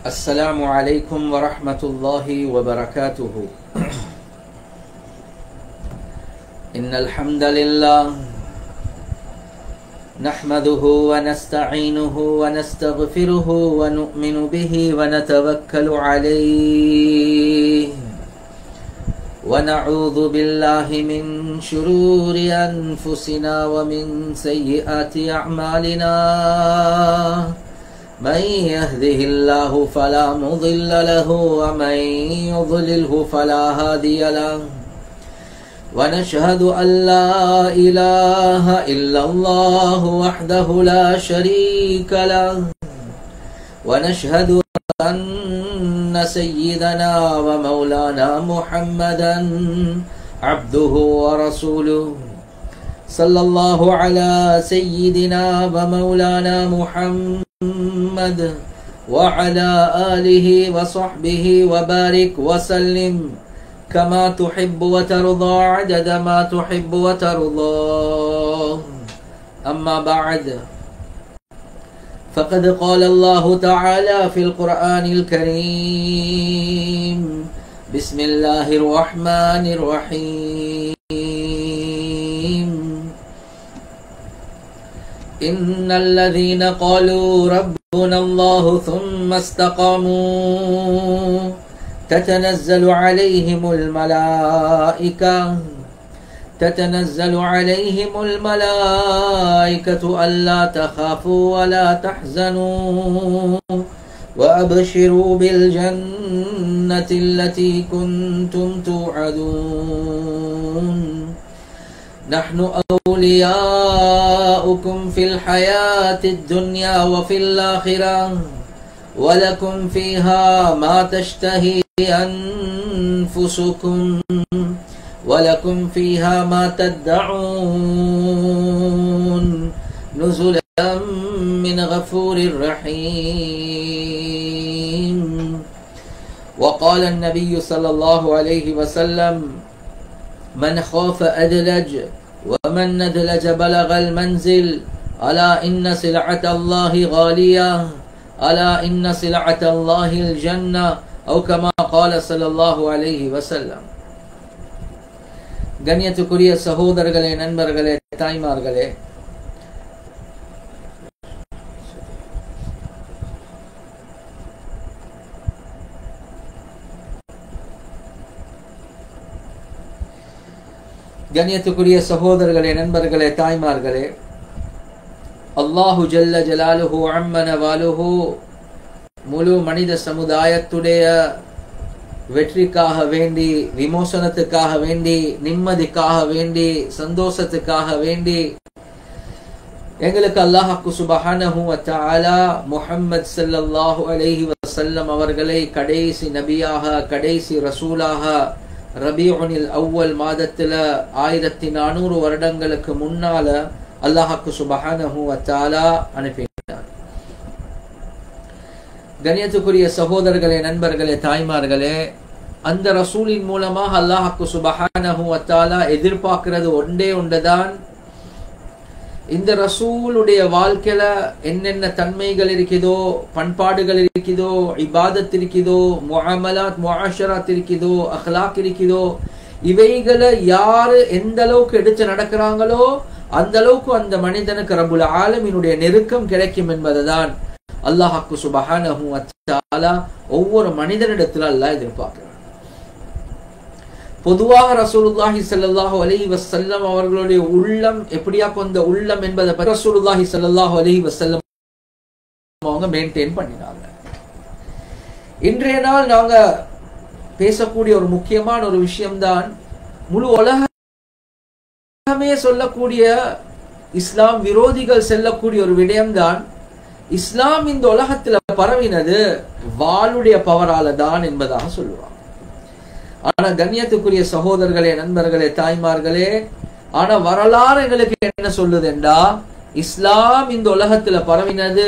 السلام عليكم ورحمة الله وبركاته إن الحمد لله نحمده ونستعينه ونستغفره ونؤمن به ونتوكل عليه ونعوذ بالله من شرور أنفسنا ومن سيئات أعمالنا من يهده الله فلا مضل له ومن يضلله فلا هادي له ونشهد أن لا إله إلا الله وحده لا شريك له ونشهد أن سيدنا ومولانا محمدا عبده ورسوله صلى الله على سيدنا ومولانا محمد وعلى آله وصحبه وبارك وسلم كما تحب وترضى عدد ما تحب وترضى أما بعد فقد قال الله تعالى في القرآن الكريم بسم الله الرحمن الرحيم إن الذين قالوا ربنا الله ثم استقاموا تتنزل عليهم الملائكة تتنزل عليهم الملائكة ألا تخافوا ولا تحزنوا وأبشروا بالجنة التي كنتم توعدون نحن أولياؤكم في الحياة الدنيا وفي الآخرة ولكم فيها ما تشتهي أنفسكم ولكم فيها ما تدعون نزلا من غفور رحيم وقال النبي صلى الله عليه وسلم من خاف أدلج ومن ندلج بلغ المنزل ألا إن سلعة الله غالية ألا إن سلعة الله الجنة أو كما قال صلى الله عليه وسلم கண்ணியத்துக்குரிய சகோதரர்களே நண்பர்களே தாய்மார்களே கண்ணியத்துக்குரிய சகோதரர்களே நண்பர்களே தாய்மார்களே அல்லாஹு ஜல்ல ஜலாலுஹு அம்மன வாலுஹு முழு மனித சமுதாயத்துடைய வெற்றிக்காக வேண்டி விமோசனத்துக்காக வேண்டி நிம்மதிக்காக வேண்டி சந்தோஷத்துக்காக வேண்டி எங்களுக்கு அல்லாஹாக்கு சுபஹானஹு வத்தஆலா முஹம்மது ஸல்லல்லாஹு அலைஹி வஸல்லம் அவர்களை கடைசி நபியாக கடைசி ரசூலாக ரபியுனில் அவ்வல் மாதத்துல ஆயிரத்தி நானூறு வருடங்களுக்கு முன்னால அல்லாஹாக்கு சுபஹானஹு வத்தஆலா அனுப்பினார் கணியத்துக்குரிய சகோதரர்களே நண்பர்களே தாய்மார்களே அந்த ரசூலின் மூலமாக அல்லாஹாக்கு சுபஹானஹு வத்தாலா எதிர்பார்க்கிறது ஒன்றே ஒன்றுதான் இந்த ரசூலுடைய வாழ்க்கையில என்னென்ன தன்மைகள் இருக்குதோ பண்பாடுகள் இருக்குதோ இபாதத் இருக்குதோ முஅமலாத் முஆஷராத் இருக்குதோ அஹ்லாக் இருக்குதோ இவைகளை யாரு எந்த அளவுக்கு எடுத்து நடக்கிறாங்களோ அந்த அளவுக்கு அந்த மனிதனுக்கு ரபுல் ஆலமினுடைய நெருக்கம் கிடைக்கும் என்பதுதான் அல்லாஹாக்கு சுபஹானஹு வத்தாலா ஒவ்வொரு மனிதனிடத்துல அல்லாஹ் எதிர்பார்க்கிறான் பொதுவாக ரசூலுல்லாஹி ஸல்லல்லாஹு அலைஹி வஸல்லம் அவர்களுடைய உள்ளம் எப்படியா கொண்ட உள்ளம் என்பதை ரசூலுல்லாஹி ஸல்லல்லாஹு அலைஹி வஸல்லம் அவங்க மெயின்டைன் பண்ணினாங்க இன்றைய நாள் நாங்க பேசக்கூடிய ஒரு முக்கியமான ஒரு விஷயம்தான் முழு உலகமே சொல்லக்கூடிய இஸ்லாம் விரோதிகள் செல்லக்கூடிய ஒரு விடயம்தான் இஸ்லாம் இந்த உலகத்துல பரவினது வாளுடைய பவரால தான் என்பதாக சொல்லுவாங்க ஆனா கண்ணியத்துக்குரிய சகோதரர்களே நண்பர்களே தாய்மார்களே ஆனா வரலாறு எங்களுக்கு என்ன சொல்லுதுண்டா இஸ்லாம் இந்த உலகத்துல பரவினது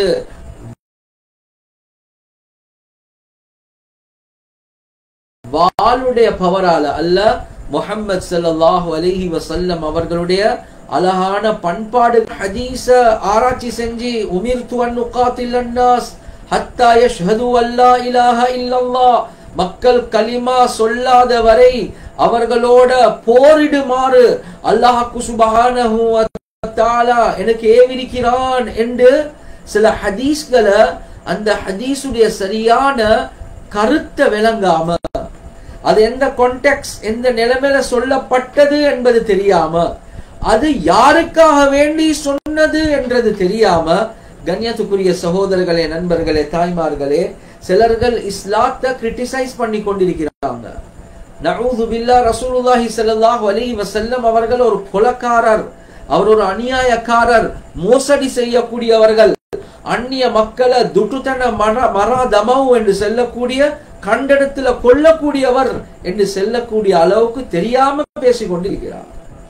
வாளுடைய பவரால அல்ல முஹம்மது ஸல்லல்லாஹு அலைஹி வஸல்லம் அவர்களுடைய அழகான பண்பாடு ஹதீஸ ஆராய்ச்சி செஞ்சு உமிர்து அன் நுகாத்தில் அன்னாஸ் ஹத்தா யஷ்ஹது அல்லா இலாஹ இல்லல்லாஹ் மக்கள் கலிமா சொல்லாத வரை அவர்களோட போரிடுமாறு அல்லாஹ்க்கு சுபஹானஹு வ தஆலா எனக்கு ஏவிருக்கிறான் என்று சில ஹதீஸ்களை அந்த ஹதீஸுடைய சரியான கருத்தை விளங்காம அது எந்த கான்டெக்ட் எந்த நிலைமையில சொல்லப்பட்டது என்பது தெரியாம அது யாருக்காக வேண்டி சொன்னது என்றது தெரியாம கண்ணியத்துக்குரிய சகோதரர்களே நண்பர்களே தாய்மார்களே சிலர்கள் இஸ்லாத்தை கிரிட்டிசைஸ் பண்ணி கொண்டிருக்கிறாங்க நஊது பில்லா ரசூலுல்லாஹி ஸல்லல்லாஹு அலைஹி வஸல்லம் அவர்கள் ஒரு கொலக்காரர் அவர் ஒரு அநியாயக்காரர் மோசடி செய்யக்கூடியவர்கள் அந்நிய மக்களை துட்டுத்தன மர மராதமவு என்று சொல்லக்கூடிய கண்டடத்துல கொல்லக்கூடியவர் என்று செல்லக்கூடிய அளவுக்கு தெரியாம பேசிக் கொண்டிருக்கிறார்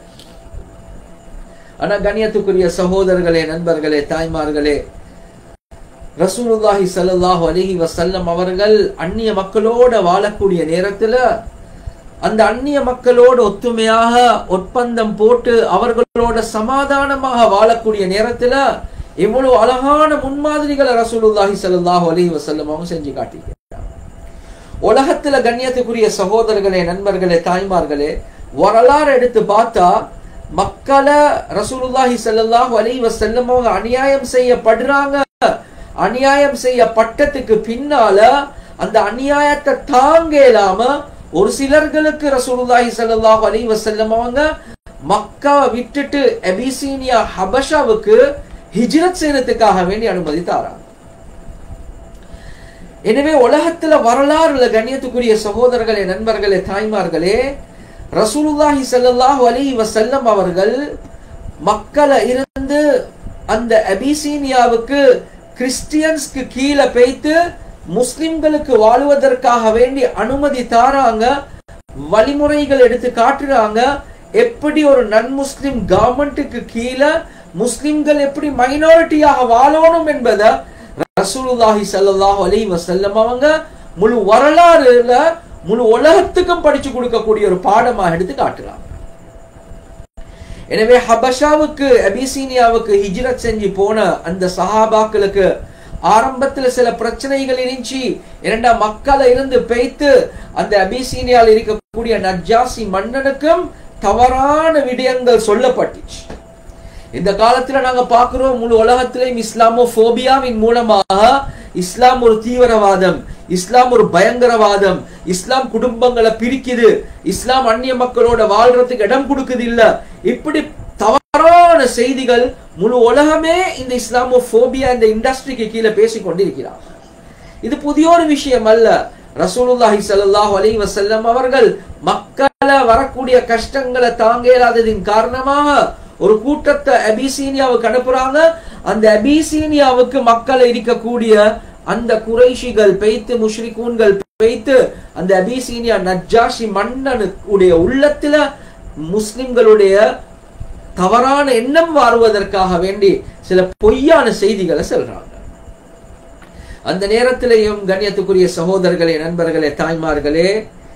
ஆனா கண்ணியத்துக்குரிய சகோதரர்களே நண்பர்களே தாய்மார்களே ரசூலுல்லாஹி ஸல்லல்லாஹு அலைஹி வஸல்லம் அவர்கள் அந்நிய மக்களோட வாழக்கூடிய நேரத்துல அந்த அந்நிய மக்களோட ஒத்துமையாக ஒப்பந்தம் போட்டு அவர்களோட சமாதானமாக வாழக்கூடிய நேரத்துல எவ்வளவு அழகான முன்மாதிரிகளை ரசூலுல்லாஹி ஸல்லல்லாஹு அலைஹி வஸல்லம் அவங்க செஞ்சு காட்டியிருக்கிறார் உலகத்துல கண்ணியத்துக்குரிய சகோதரர்களே நண்பர்களே தாய்மார்களே வரலாறு எடுத்து பார்த்தா மக்களை ரசூலுல்லாஹி ஸல்லல்லாஹு அலைஹி வஸல்லம் அவங்க அநியாயம் செய்யப்படுறாங்க அநியாயம் செய்யப்பட்டதுக்கு பின்னால அந்த அநியாயத்தை தாங்க இயலாம ஒரு சிலர்களுக்கு ரசூலுல்லாஹி ஸல்லல்லாஹு அலைஹி வஸல்லம் அவங்க மக்காவை விட்டுட்டு எபிசீனியா ஹபஷாவுக்கு ஹிஜ்ரத் செய்யறதுக்காக வேண்டி அனுமதி தாராங்க எனவே உலகத்துல வரலாறுல கண்ணியத்துக்குரிய சகோதரர்களே நண்பர்களே தாய்மார்களே ரசூலுல்லாஹி ஸல்லல்லாஹு அலைஹி வஸல்லம் அவர்கள் மக்களை இருந்து அந்த அபிசீனியாவுக்கு கிறிஸ்டியன்ஸ்க்கு கீழே பெய்த்து முஸ்லிம்களுக்கு வாழுவதற்காக வேண்டி அனுமதி தாராங்க வழிமுறைகள் எடுத்து காட்டுறாங்க எப்படி ஒரு நன் முஸ்லிம் கவர்மெண்ட்டுக்கு கீழே முஸ்லிம்கள் எப்படி மைனாரிட்டியாக வாழணும் என்பதை ரசூலுல்லாஹி ஸல்லல்லாஹு அலைஹி வஸல்லம் அவங்க முழு வரலாறுல முழு உலகத்துக்கும் படிச்சு கொடுக்கக்கூடிய ஒரு பாடமாக எடுத்து காட்டுறாங்க எனவே ஹபஷாவுக்கு அபிசீனியாவுக்கு ஹிஜ்ரத் செஞ்சு போன அந்த சஹாபாக்களுக்கு ஆரம்பத்துல சில பிரச்சனைகள் இருந்துச்சு இரண்டா மக்களை இருந்து பெய்த்து அந்த அபிசீனியாவில் இருக்கக்கூடிய நஜ்ஜாசி மன்னனுக்கும் தவறான விடயங்கள் சொல்லப்பட்டுச்சு இந்த காலத்துல நாங்க பாக்குறோம் முழு உலகத்திலேயும் இஸ்லாமோ போபியாவின் மூலமாக இஸ்லாம் ஒரு தீவிரவாதம் இஸ்லாம் ஒரு பயங்கரவாதம் இஸ்லாம் குடும்பங்களை பிரிக்குது இஸ்லாம் அந்நிய மக்களோட வாழ்றதுக்கு இடம் கொடுக்குது இல்ல இப்படி தவறான செய்திகள் முழு உலகமே இந்த இஸ்லாமோ போபியா இந்த இண்டஸ்ட்ரிக்கு கீழே பேசிக் கொண்டிருக்கிறார் இது புதிய ஒரு விஷயம் அல்ல ரசூலுல்லாஹி ஸல்லல்லாஹு அலைஹி வஸல்லம் அவர்கள் மக்களை வரக்கூடிய கஷ்டங்களை தாங்க இயலாததின் காரணமாக ஒரு கூட்டத்தை அபிசீனியாவுக்கு அனுப்புறாங்க அந்த அபிசீனியாவுக்கு மக்கள் இருக்கக்கூடிய அந்த குறைஷிகள் பெய்த்து முஷ்ரிகூன்கள் பெய்த்து அந்த அபிசீனியா நஜ்ஜாஷி மன்னனுடைய உள்ளத்துல முஸ்லிம்களுடைய தவறான எண்ணம் வாருவதற்காக வேண்டி சில பொய்யான செய்திகளை சொல்றாங்க அந்த நேரத்திலேயும் கண்ணியத்துக்குரிய சகோதரர்களே நண்பர்களே தாய்மார்களே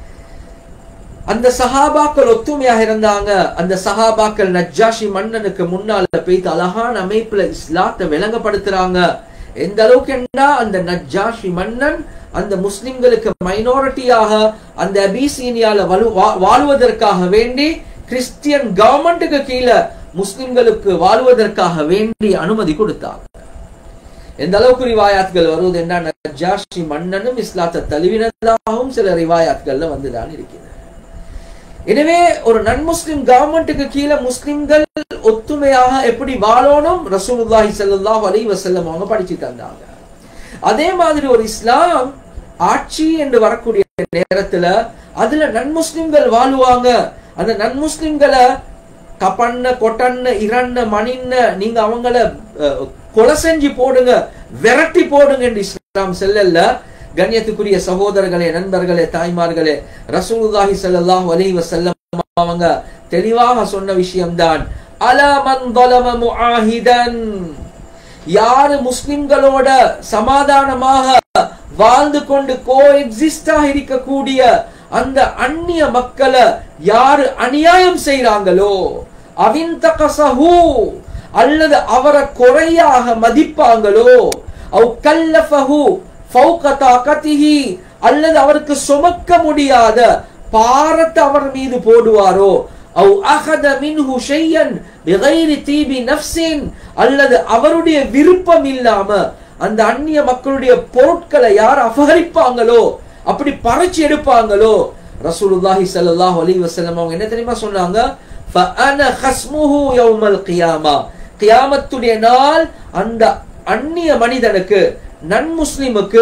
அந்த சஹாபாக்கள் ஒத்துமையாக இருந்தாங்க அந்த சஹாபாக்கள் நஜ்ஜாஷி மன்னனுக்கு முன்னால போய்த்து அழகான அமைப்புல இஸ்லாத்தை விளங்கப்படுத்துறாங்க எந்த அளவுக்கு என்ன அந்த நஜ்ஜாஷி மன்னன் அந்த முஸ்லிம்களுக்கு மைனாரிட்டியாக அந்த அபிசீனியால வலு வாழ்வதற்காக வேண்டி கிறிஸ்டியன் கவர்மெண்ட்டுக்கு கீழே முஸ்லிம்களுக்கு வாழ்வதற்காக வேண்டி அனுமதி கொடுத்தாங்க எந்த அளவுக்கு ரிவாயாத்கள் வருவது என்ன நஜ்ஜாஷி மன்னனும் இஸ்லாத்தை தழுவினதாகவும் சில ரிவாயாத்கள்ல வந்துதான் இருக்கிறது எனவே ஒரு நன்முஸ்லிம் கவர்மெண்ட்டுக்கு கீழே முஸ்லிம்கள் ஒத்துமையாக எப்படி வாழணும் ரசூலுல்லாஹி ஸல்லல்லாஹு அலைஹி வஸல்லம் அவங்க படிச்சு தந்தாங்க அதே மாதிரி ஒரு இஸ்லாம் ஆட்சி என்று வரக்கூடிய நேரத்துல அதுல நன்முஸ்லிம்கள் வாழுவாங்க அந்த நன்முஸ்லிம்களை கப்பண்ண கொட்டண்ண இரண்ண மணின்ன நீங்க அவங்கள கொலை செஞ்சு போடுங்க விரட்டி போடுங்க என்று இஸ்லாம் செல்லல்ல கண்ணியத்துக்குரிய சகோதரர்களே நண்பர்களே தாய்மார்களே ரசூலுல்லாஹி ஸல்லல்லாஹு அலைஹி வஸல்லம் அவங்க தெளிவாக சொன்ன விஷயம்தான் அலா மன் ظلم முஆஹிதன் யாரு முஸ்லிம்களோட சமாதானமாக வாழ்ந்து கொண்டு கோ எக்ஸிஸ்டாக இருக்கக்கூடிய அந்த அந்நிய மக்களை யாரு அநியாயம் செய்றாங்களோ அவின் தகசஹூ அல்லது அவரை குறையாக மதிப்பாங்களோ அவ் கல்லஃபஹு ஃபௌக தாகதிஹி அல்லது அவருக்கு சுமக்க முடியாத பாரத்தை அவர் மீது போடுவாரோ அவ் அகத மின்ஹு ஷையன் பிகைரி தீபி நஃப்ஸின் அல்லது அவருடைய விருப்பம் இல்லாம அந்த அந்நிய மக்களுடைய பொருட்களை யார் அபகரிப்பாங்களோ அப்படி பறிச்சு எடுப்பாங்களோ ரசூலுல்லாஹி ஸல்லல்லாஹு அலைஹி வஸல்லம் அவங்க என்ன தெரியுமா சொன்னாங்க ஃபஅன ஹஸ்முஹு யௌமல் கியாமா கியாமத்துடைய நாள் அந்த அந்நிய மனிதனுக்கு நன் முஸ்லிமுக்கு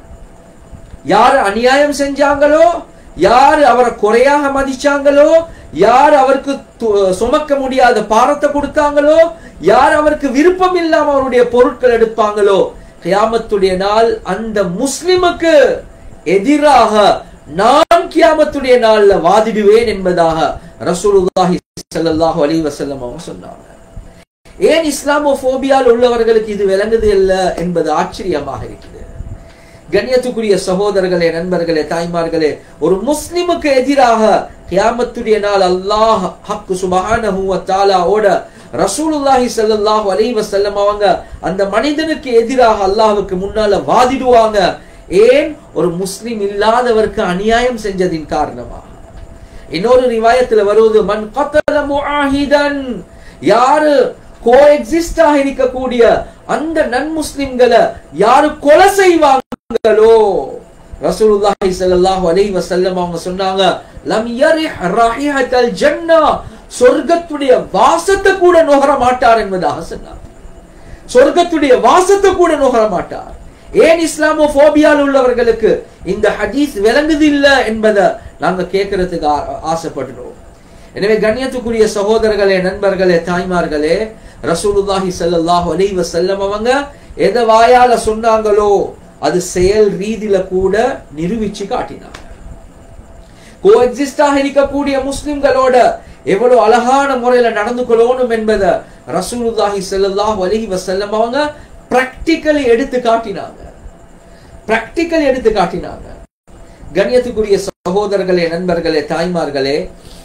யார் அநியாயம் செஞ்சாங்களோ யார் அவரை குறையாக மதிச்சாங்களோ யார் அவருக்கு து- சுமக்க முடியாத பாரத்தை கொடுத்தாங்களோ யார் அவருக்கு விருப்பம் இல்லாம அவருடைய பொருட்கள் எடுப்பாங்களோ கியாமத்துடைய நாள் அந்த முஸ்லிமுக்கு எதிராக நான் கியாமத்துடைய நாள்ல வாதிடுவேன் என்பதாக ரசூலுல்லாஹி ஸல்லல்லாஹு அலைஹி வஸல்லம் அவங்க சொன்னாங்க ஏன் இஸ்லாமோபோபியால் உள்ளவர்களுக்கு இது விளங்குது இல்ல என்பது ஆச்சரியமாக இருக்குது கண்ணியத்துக்குரிய சகோதரர்களே நண்பர்களே தாய்மார்களே ஒரு முஸ்லிமுக்கு எதிராக கியாமத்துடைய நாள் அல்லாஹ் ஹக்கு சுபஹானஹு வ தஆலாவோட ரசூலுல்லாஹி ஸல்லல்லாஹு அலைஹி வஸல்லம் அவங்க அந்த மனிதனுக்கு எதிராக அல்லாஹ்வுக்கு முன்னால வாதிடுவாங்க ஏன் ஒரு முஸ்லிம் இல்லாதவருக்கு அநியாயம் செஞ்சதின் காரணமாக இன்னொரு ரிவாயத்துல வருவது மன் கத்தல முஆஹிதன் யாரு கோஎக்ஸிஸ்டாக இருக்கக்கூடிய அந்த நன் முஸ்லிம்களை யாரு கொலை செய்வாங்களோ ரசூலுல்லாஹி ஸல்லல்லாஹு அலைஹி வஸல்லம் அவங்க சொன்னாங்க லம் யரிஹ் ராஹிஹத்தல் ஜன்னah சொர்க்கத்துடைய வாசத்தை கூட நுகர மாட்டார் என்பதாக சொன்னார் சொர்க்கத்துடைய வாசத்தை கூட நுகர மாட்டார் ஏன் இஸ்லாமோபோபியால் உள்ளவர்களுக்கு இந்த ஹதீஸ் விளங்குது இல்ல என்பதை நாங்க கேட்கறதுக்கு ஆ- ஆசைப்படுறோம் எனவே கண்ணியத்துக்குரிய சகோதரர்களே நண்பர்களே தாய்மார்களே ரசூலுல்லாஹி ஸல்லல்லாஹு அலைஹி வஸல்லம் அவங்க எதை வாயால சொன்னாங்களோ அது செயல் ரீதியில கூட நிரூபிச்சு காட்டினாங்க கோஎக்ஸிஸ்டாக இருக்கக்கூடிய முஸ்லிம்களோட எவ்வளவு அழகான முறையில நடந்து கொள்ளணும் என்பதை ரசூலுல்லாஹி ஸல்லல்லாஹு அலைஹி வஸல்லம் அவங்க பிராக்டிக்கலி எடுத்து காட்டினாங்க பிராக்டிக்கல் எடுத்து காட்டினாங்க கண்ணியத்துக்குரிய சகோதரர்களே நண்பர்களே தாய்மார்களே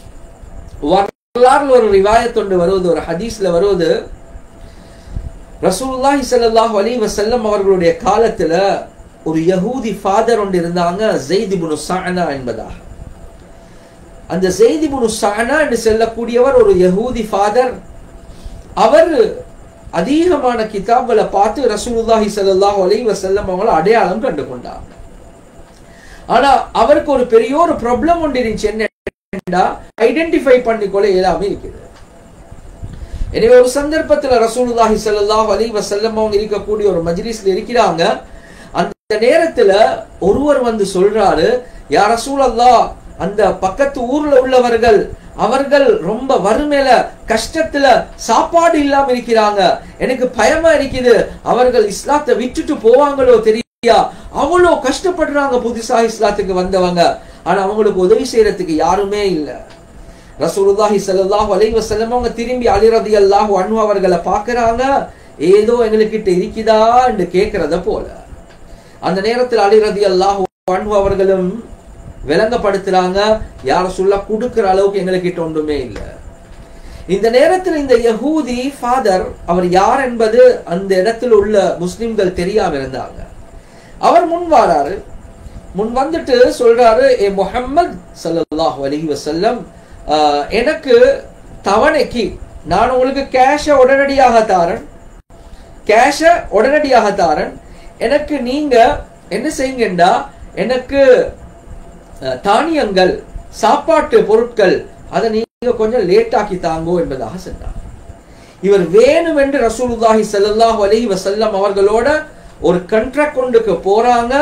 வரலாறுல ஒரு ரிவாயத் ஒன்று வருவது ஒரு ஹதீஸ்ல வருவது ரசூலுல்லாஹி ஸல்லல்லாஹு அலைஹி வஸல்லம் அவர்களுடைய காலத்துல ஒரு யஹூதி ஃபாதர் ஒன்று இருந்தாங்க ஜெயித் இப்னு சஅனா என்பதாக அந்த ஜெயித் இப்னு சஅனா என்று சொல்லக்கூடியவர் ஒரு யஹூதி ஃபாதர் அவர் அதிகமான கிதாப்களை பார்த்து ரசூலுல்லாஹி ஸல்லல்லாஹு அலைஹி வஸல்லம் அவங்கள அடையாளம் கண்டு கொண்டார் ஆனா அவருக்கு ஒரு பெரிய ஒரு ப்ராப்ளம் ஒன்று இருந்துச்சு என்னன்னா ஐடென்டிஃபை பண்ணிக்கொள்ள இயலாம இருக்குது எனவே ஒரு சந்தர்ப்பத்துல ரசூலுல்லாஹி ஸல்லல்லாஹு அலைஹி வஸல்லம் அவங்க இருக்கக்கூடிய ஒரு மஜ்லிஸ்ல இருக்கிறாங்க அந்த நேரத்துல ஒருவர் வந்து சொல்றாரு யா ரசூலல்லாஹ் அந்த பக்கத்து ஊர்ல உள்ளவர்கள் அவர்கள் ரொம்ப வறுமையில கஷ்டத்துல சாப்பாடு இல்லாம இருக்கிறாங்க எனக்கு பயமா இருக்குது அவர்கள் இஸ்லாத்தை விட்டுட்டு போவாங்களோ தெரியா அவ்வளோ கஷ்டப்படுறாங்க புதுசா இஸ்லாத்துக்கு வந்தவங்க ஆனா அவங்களுக்கு உதவி செய்யறதுக்கு யாருமே இல்லை ரசூலுல்லாஹி ஸல்லல்லாஹு அலைஹி வஸல்லம் அவங்க திரும்பி அலி ரலியல்லாஹு அன்ஹு அவர்களை பார்க்கறாங்க ஏதோ எங்களுக்கிட்ட இருக்குதா என்று கேட்கறத போல அந்த நேரத்தில் அலி ரலியல்லாஹு அன்ஹு அவர்களும் விளங்கப்படுத்துறாங்க யார சொல்ல கொடுக்கிற அளவுக்கு எங்களுக்கிட்ட ஒன்றுமே இல்லை இந்த நேரத்தில் இந்த யஹூதி ஃபாதர் அவர் யார் என்பது அந்த இடத்தில் உள்ள முஸ்லிம்கள் தெரியாம இருந்தாங்க அவர் முன் வாராரு முன் வந்துட்டு சொல்றாரு ஏ முஹம்மது ஸல்லல்லாஹு அலைஹி வஸல்லம் ஆஹ், எனக்கு தவணைக்கு நான் உங்களுக்கு கேஷை உடனடியாக தாரேன் கேஷை உடனடியாக தாரேன் எனக்கு நீங்க என்ன செய்யுங்கண்டா எனக்கு அஹ், தானியங்கள் சாப்பாட்டு பொருட்கள் அதை நீங்க கொஞ்சம் லேட் ஆக்கி தாங்கோ என்பதாக சொன்னார் இவர் வேணும் என்று ரசூலுல்லாஹி ஸல்லல்லாஹு அலைஹி வஸல்லம் அவர்களோட ஒரு கண்ட்ராக்ட் கொண்டுக்கு போறாங்க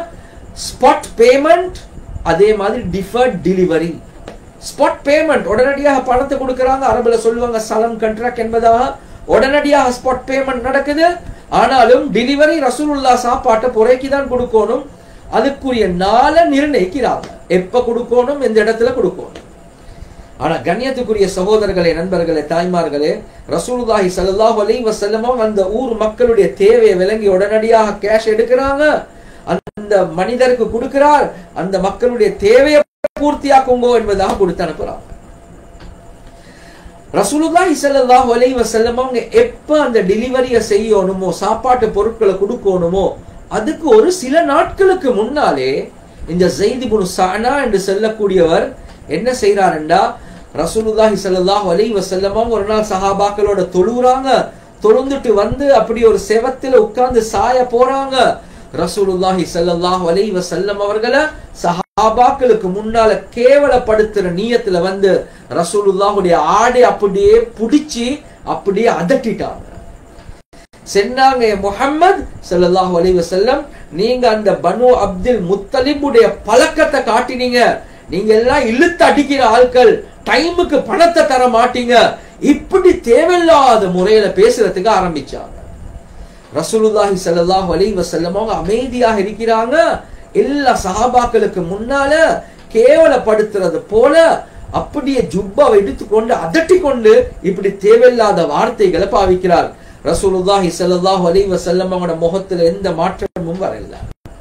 ஸ்பாட் பேமெண்ட் அதே மாதிரி டிஃபர்ட் டெலிவரி ஸ்பாட் பேமெண்ட் உடனடியாக பணத்தை கொடுக்கறாங்க அரபுல சொல்லுவாங்க சலம் கண்ட்ராக்ட் என்பதாக உடனடியாக ஸ்பாட் பேமெண்ட் நடக்குது ஆனாலும் டெலிவரி ரசூலுல்லா சாப்பாட்டை புறைக்கு தான் கொடுக்கணும் அதுக்குரிய நாளை நிர்ணயிக்கிறாங்க எப்ப கொடுக்கணும் எந்த இடத்துல கொடுக்கணும் ஆனா கண்ணியத்துக்குரிய சகோதரர்களே நண்பர்களே தாய்மார்களே ரசூலுல்லாஹி ஸல்லல்லாஹு அலைஹி வஸல்லம் அந்த ஊர் மக்களுடைய தேவையை விளங்கி உடனடியாக கேஷ் எடுக்கிறாங்க அந்த மனிதருக்கு கொடுக்கிறார் அந்த மக்களுடைய தேவையை பூர்த்தியாக்குங்கோ என்பதாக கொடுத்து அனுப்புறாங்க ரசூலுல்லாஹி ஸல்லல்லாஹு அலைஹி வஸல்லம் அவங்க எப்ப அந்த டெலிவரியை செய்யணுமோ சாப்பாட்டு பொருட்களை கொடுக்கணுமோ அதுக்கு ஒரு சில நாட்களுக்கு முன்னாலே இந்த ஜெயித் இப்னு சானா என்று சொல்லக்கூடியவர் என்ன செய்யறாருண்டா ரசூலுல்லாஹி ஸல்லல்லாஹு அலைஹி வஸல்லம் அவங்க ஒரு நாள் சஹாபாக்களோட தொழுறாங்க தொழுந்துட்டு வந்து அப்படி ஒரு செவத்துல உட்கார்ந்து சாய போறாங்க ரசூலுல்லாஹி ஸல்லல்லாஹு அலைஹி வஸல்லம் அவர்களை சஹாபாக்களுக்கு முன்னால கேவலப்படுத்துற நியத்துல வந்து ரசூலுல்லாஹுடைய ஆடை அப்படியே புடிச்சு அப்படியே அதட்டிட்டாங்க சொன்னாங்க முஹம்மது ஸல்லல்லாஹு அலைஹி வஸல்லம் நீங்க அந்த பனு அப்துல் முத்தலிபுடைய பழக்கத்தை காட்டினீங்க நீங்க எல்லாம் இழுத்து அடிக்கிற ஆட்கள் டைமுக்கு பணத்தை தர மாட்டீங்க இப்படி தேவையில்லாத முறையில பேசுறதுக்கு ஆரம்பிச்சாங்க ரசூலுல்லாஹி ஸல்லல்லாஹு அலைஹி வஸல்லம் அவங்க அமைதியாக இருக்கிறாங்க எல்லா சஹாபாக்களுக்கு முன்னால கேவலப்படுத்துறது போல அப்படியே ஜுப்பாவை எடுத்துக்கொண்டு அதட்டி கொண்டு இப்படி தேவையில்லாத வார்த்தைகளை பாவிக்கிறார் ரசூலுல்லாஹி ஸல்லல்லாஹு அலைஹி வஸல்லம் அவங்களோட முகத்துல எந்த மாற்றமும் வரல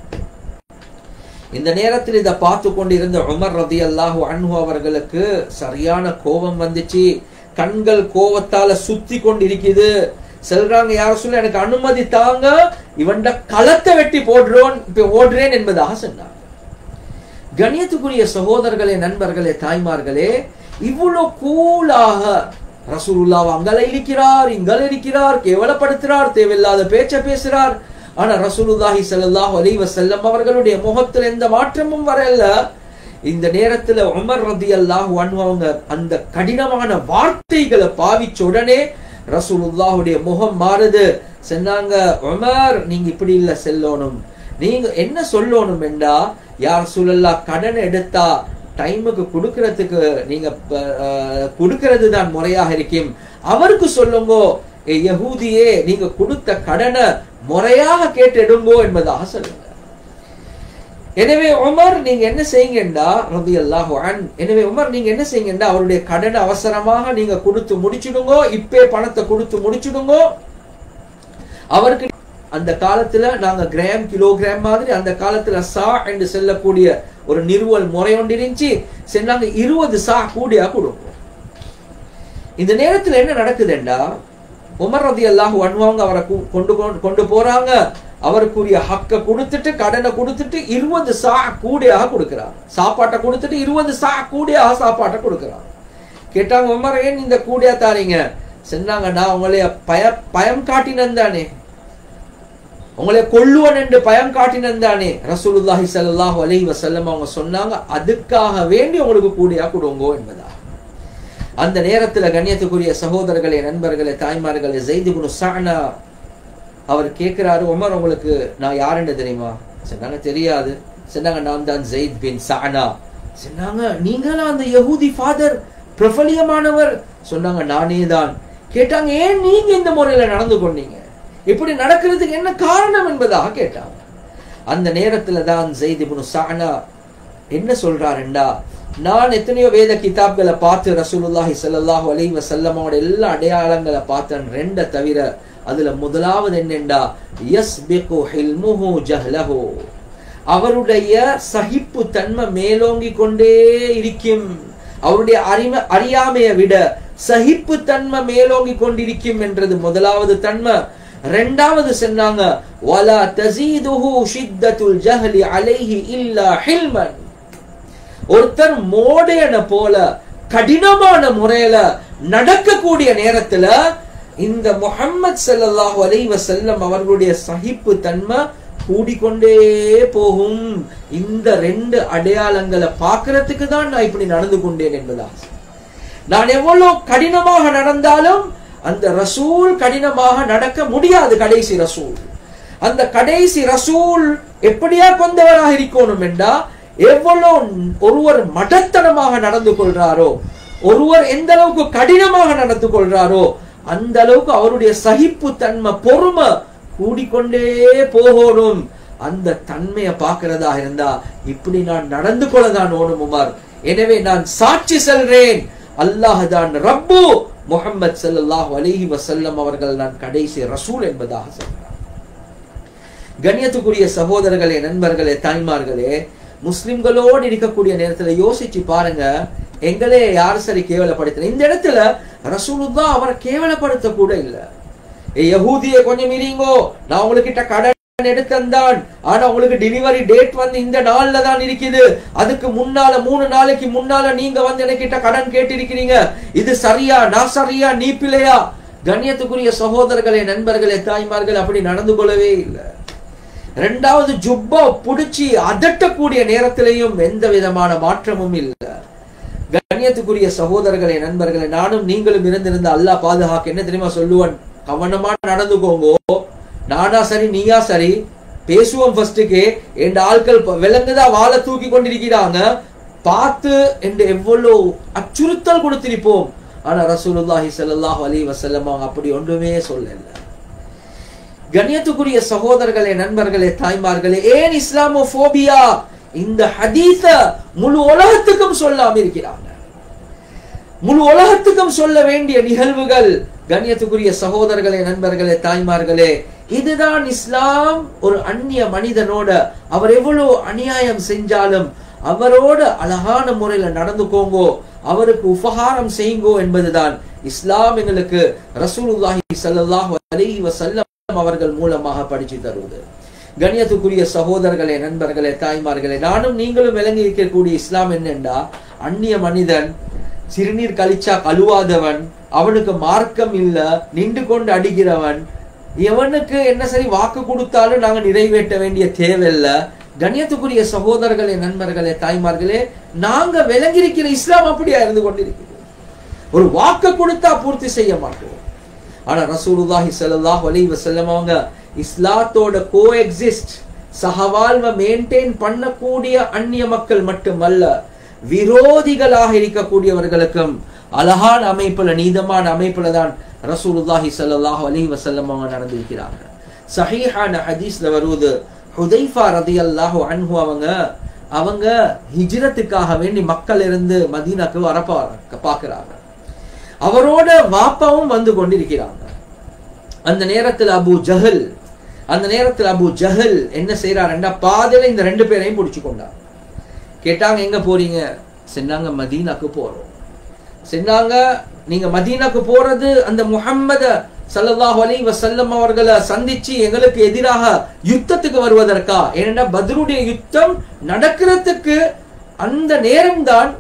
இந்த நேரத்தில் இதை பார்த்து கொண்டிருந்த உமர் ரதி அல்லாஹு அன்ஹு அவர்களுக்கு சரியான கோபம் வந்துச்சு கண்கள் கோபத்தால சுத்தி கொண்டிருக்குது செல்றாங்க யார சொல்ல எனக்கு அனுமதி தாங்க இவன்ட களத்தை வெட்டி போடுறோன் இப்ப ஓடுறேன் என்பதாக சொன்னாங்க கணியத்துக்குரிய சகோதரர்களே நண்பர்களே தாய்மார்களே இவ்வளவு கூலாக ரசூலுல்லாஹ் அங்கல இருக்கிறார் இங்கல இருக்கிறார் கேவலப்படுத்துறார் தேவையில்லாத பேச்ச பேசுறார் ஆனா ரசூலுல்லாஹி ஸல்லல்லாஹு அலைஹி வஸல்லம் அவர்களுடைய முகத்தில் எந்த மாற்றமும் வரல இந்த நேரத்துல உமர் ரதியல்லாஹு அன்ஹு அவங்க அந்த கடினமான வார்த்தைகளை பாவிச்ச உடனே ரசூலுல்லாஹுடைய முகம் மாறுது சொன்னாங்க உமர் நீங்க இப்படி இல்ல செல்லணும் நீங்க என்ன சொல்லணும் என்றா யார் சூழல்லா கடன் எடுத்தா டைமுக்கு கொடுக்கறதுக்கு நீங்க கொடுக்கிறது தான் முறையாக இருக்கும் அவருக்கு சொல்லுங்க "ஏ யகூதியே நீங்க கொடுத்த கடனை முறையாக கேட்டு எடுங்கோ என்பதாக சொல்லுங்க எனவே உமர் நீங்க என்ன செய்யுங்கண்டா ரபி அல்லாஹு அன் எனவே உமர் நீங்க என்ன செய்யுங்கண்டா அவருடைய கடனை அவசரமாக நீங்க கொடுத்து முடிச்சிடுங்கோ இப்பே பணத்தை கொடுத்து முடிச்சிடுங்கோ அவருக்கு அந்த காலத்துல நாங்க கிராம் கிலோகிராம் மாதிரி அந்த காலத்துல சா என்று சொல்லக்கூடிய ஒரு நிறுவல் முறை ஒன்று இருந்துச்சு சரி நாங்க இருபது சா கூடியா கொடுப்போம் இந்த நேரத்துல என்ன நடக்குதுண்டா உமர் ரதி அல்லாஹு அன்வாங்க அவரை கு- கொண்டு கொண்டு- கொண்டு போறாங்க அவருக்குரிய ஹக்க கொடுத்துட்டு கடனை கொடுத்துட்டு இருபது சா கூடியாக கொடுக்கிறார் சாப்பாட்டை கொடுத்துட்டு இருபது சா கூடியாக சாப்பாட்டை கொடுக்கிறார் கேட்டாங்க உமர் ஏன் இந்த கூடியா தாரீங்க சொன்னாங்க நான் உங்களைய பய பயம் காட்டினேன் தானே உங்களை கொல்லுவன் என்று பயம் காட்டினன் தானே ரசூலுல்லாஹி ஸல்லல்லாஹு அலைஹி வஸல்லம் அவங்க சொன்னாங்க அதுக்காக வேண்டி உங்களுக்கு கூடியா கொடுங்கோ என்பதா அந்த நேரத்துல கண்ணியத்துக்குரிய சகோதரர்களே நண்பர்களே தாய்மார்களே ஜெயித் இப்னு சஅனா அவர் கேட்கிறாரு உமர் உங்களுக்கு நான் யாருன்னு தெரியுமா சொன்னாங்க தெரியாது சொன்னாங்க நான் தான் ஜெயித் பின் சஅனா சொன்னாங்க நீங்களா அந்த யஹூதி ஃபாதர் பிரபலியமானவர் சொன்னாங்க நானே தான் கேட்டாங்க ஏன் நீங்க இந்த முறையில நடந்து கொண்டீங்க இப்படி நடக்கிறதுக்கு என்ன காரணம் என்பதாக கேட்டாங்க அந்த நேரத்துல தான் ஜெயித் இப்னு சஅனா என்ன சொல்றாருண்டா நான் எத்தனையோ வேத கிதாப்களை பார்த்து ரசூலுல்லாஹி ஸல்லல்லாஹு அலைஹி வஸல்லமோட எல்லா அடையாளங்களை பார்த்தேன் ரெண்ட தவிர அதுல முதலாவது என்னென்றா யஸ்பிகு ஹில்முஹு ஜஹ்லஹு அவருடைய சகிப்பு தன்மை மேலோங்கி கொண்டே இருக்கும் அவருடைய அறிம அறியாமையை விட சகிப்பு தன்மை மேலோங்கி கொண்டிருக்கும் என்றது முதலாவது தன்மை ரெண்டாவது சொன்னாங்க வலா தஸீதுஹு ஷித்தத்துல் ஜஹலி அலைஹி இல்லா ஹில்மன் ஒருத்தர் மோடையனை போல கடினமான முறையில நடக்கக்கூடிய நேரத்துல இந்த முஹம்மது ஸல்லல்லாஹு அலைஹி வஸல்லம் அவர்களுடைய சகிப்பு தன்மை கூடிக்கொண்டே போகும் இந்த ரெண்டு அடையாளங்களை பார்க்கிறதுக்கு தான் நான் இப்படி நடந்து கொண்டேன் என்பதா நான் எவ்வளவு கடினமாக நடந்தாலும் அந்த ரசூல் கடினமாக நடக்க முடியாது கடைசி ரசூல் அந்த கடைசி ரசூல் எப்படியா கொண்டவராக இருக்கணும் என்றா எவ்வளவு ஒருவர் மடத்தனமாக நடந்து கொள்றாரோ ஒருவர் எந்த அளவுக்கு கடினமாக நடந்து கொள்றாரோ அந்த அளவுக்கு அவருடைய சகிப்பு தன்மை பொறுமை கூடிக்கொண்டே போகணும் அந்த தன்மையை பார்க்கிறதா இருந்தா இப்படி நான் நடந்து கொள்ளதான் ஓணும் உமர் எனவே நான் சாட்சி செல்றேன் அல்லாஹ் தான் ரப்பு முஹம்மது ஸல்லல்லாஹு அலைஹி வஸல்லம் அவர்கள் நான் கடைசி ரசூல் என்பதாக சொல்றார் கண்ணியத்துக்குரிய சகோதரர்களே நண்பர்களே தாய்மார்களே முஸ்லிம்களோடு இருக்கக்கூடிய நேரத்துல யோசிச்சு பாருங்க எங்களே யார் சரி கேவலப்படுத்தல இந்த இடத்துல ரசூலுல்லா அவரை கேவலப்படுத்த கூட இல்ல ஏ யஹூதிய கொஞ்சம் மீறிங்கோ நான் உங்ககிட்ட கடன் எடுத்தந்தான் ஆனா உங்களுக்கு டெலிவரி டேட் வந்து இந்த நாள்ல தான் இருக்குது அதுக்கு முன்னால மூணு நாளைக்கு முன்னால நீங்க வந்து என்கிட்ட கடன் கேட்டிருக்கிறீங்க இது சரியா நான் சரியா நீ பிள்ளையா கண்ணியத்துக்குரிய சகோதரர்களே நண்பர்களே தாய்மார்கள் அப்படி நடந்து கொள்ளவே இல்லை ரெண்டாவது ஜுப்பா புடிச்சு அதட்டக்கூடிய நேரத்திலையும் எந்த விதமான மாற்றமும் இல்லை கண்ணியத்துக்குரிய சகோதரர்களே நண்பர்களே நானும் நீங்களும் இருந்திருந்த அல்லாஹ் பாதுகாக்க என்ன தெரியுமா சொல்லுவன் கவனமா நடந்துக்கோங்கோ நானா சரி நீயா சரி பேசுவோம் ஃபர்ஸ்டுக்கு என் ஆட்கள் ப- விலங்குதா வாழை தூக்கி கொண்டிருக்கிறாங்க பார்த்து என்று எவ்வளவு அச்சுறுத்தல் கொடுத்திருப்போம் ஆனா ரசூலுல்லாஹி ஸல்லல்லாஹு அலைஹி வஸல்லம் அவங்க அப்படி ஒன்றுமே சொல்லல கண்ணியத்துக்குரிய சகோதரர்களே நண்பர்களே தாய்மார்களே ஏன் இஸ்லாமோபோபியா இந்த ஹதீஸ முழு உலகத்துக்கும் சொல்லாம இருக்கிறாங்க முழு உலகத்துக்கும் சொல்ல வேண்டிய நிகழ்வுகள் கண்ணியத்துக்குரிய சகோதரர்களே நண்பர்களே தாய்மார்களே இதுதான் இஸ்லாம் ஒரு அந்நிய மனிதனோட அவர் எவ்வளவு அநியாயம் செஞ்சாலும் அவரோட அழகான முறையில நடந்துக்கோங்கோ அவருக்கு உபகாரம் செய்யுங்கோ என்பதுதான் இஸ்லாம் எங்களுக்கு ரசூலுல்லாஹி ஸல்லல்லாஹு அலைஹி வஸல்லம் அவர்கள் மூலமாக படிச்சு தருவது கண்ணியத்துக்குரிய சகோதரர்களே நண்பர்களே தாய்மார்களே நானும் நீங்களும் விளங்கி இருக்கக்கூடிய இஸ்லாம் என்னென்றா அந்நிய மனிதன் சிறுநீர் கழிச்சா கழுவாதவன் அவனுக்கு மார்க்கம் இல்ல நின்று கொண்டு அடிக்கிறவன் எவனுக்கு என்ன சரி வாக்கு கொடுத்தாலும் நாங்க நிறைவேற்ற வேண்டிய தேவையில்ல கண்ணியத்துக்குரிய சகோதரர்களே நண்பர்களே தாய்மார்களே நாங்க விளங்கியிருக்கிற இஸ்லாம் அப்படியா இருந்து கொண்டிருக்கிறது ஒரு வாக்கு கொடுத்தா பூர்த்தி செய்ய மாட்டோம் ஆனா ரசூலுல்லாஹி ஸல்லல்லாஹு அலைஹி வஸல்லம் அவங்க இஸ்லாத்தோட கோ எக்ஸிஸ்ட் சகவாழ்வை மெயின்டைன் பண்ணக்கூடிய அந்நிய மக்கள் மட்டுமல்ல விரோதிகளாக இருக்கக்கூடியவர்களுக்கும் அழகான அமைப்புல நீதமான அமைப்புல தான் ரசூலுல்லாஹி ஸல்லல்லாஹு அலைஹி வஸல்லம் அவங்க நடந்திருக்கிறார்கள் சஹீஹான ஹதீஸ்ல வருவது ஹுதைஃபா ரதியல்லாஹு அன்ஹு அவங்க அவங்க ஹிஜ்ரத்துக்காக வேண்டி மக்கள் இருந்து மதீனாக்கு வர பா- பார்க்கறாங்க அவரோட வாப்பாவும் வந்து கொண்டிருக்கிறாங்க அந்த நேரத்தில் அபு ஜஹல் அந்த நேரத்தில் அபு ஜஹல் என்ன செய்யறாருன்னா பாதையில இந்த ரெண்டு பேரையும் பிடிச்சு கொண்டார் கேட்டாங்க எங்க போறீங்க சொன்னாங்க மதீனாக்கு போறோம் சொன்னாங்க நீங்க மதீனாக்கு போறது அந்த முஹம்மத ஸல்லல்லாஹு அலைஹி வஸல்லம் அவர்களை சந்திச்சு எங்களுக்கு எதிராக யுத்தத்துக்கு வருவதற்கா ஏனென்றா பத்ருடைய யுத்தம் நடக்கிறதுக்கு அந்த நேரம்தான்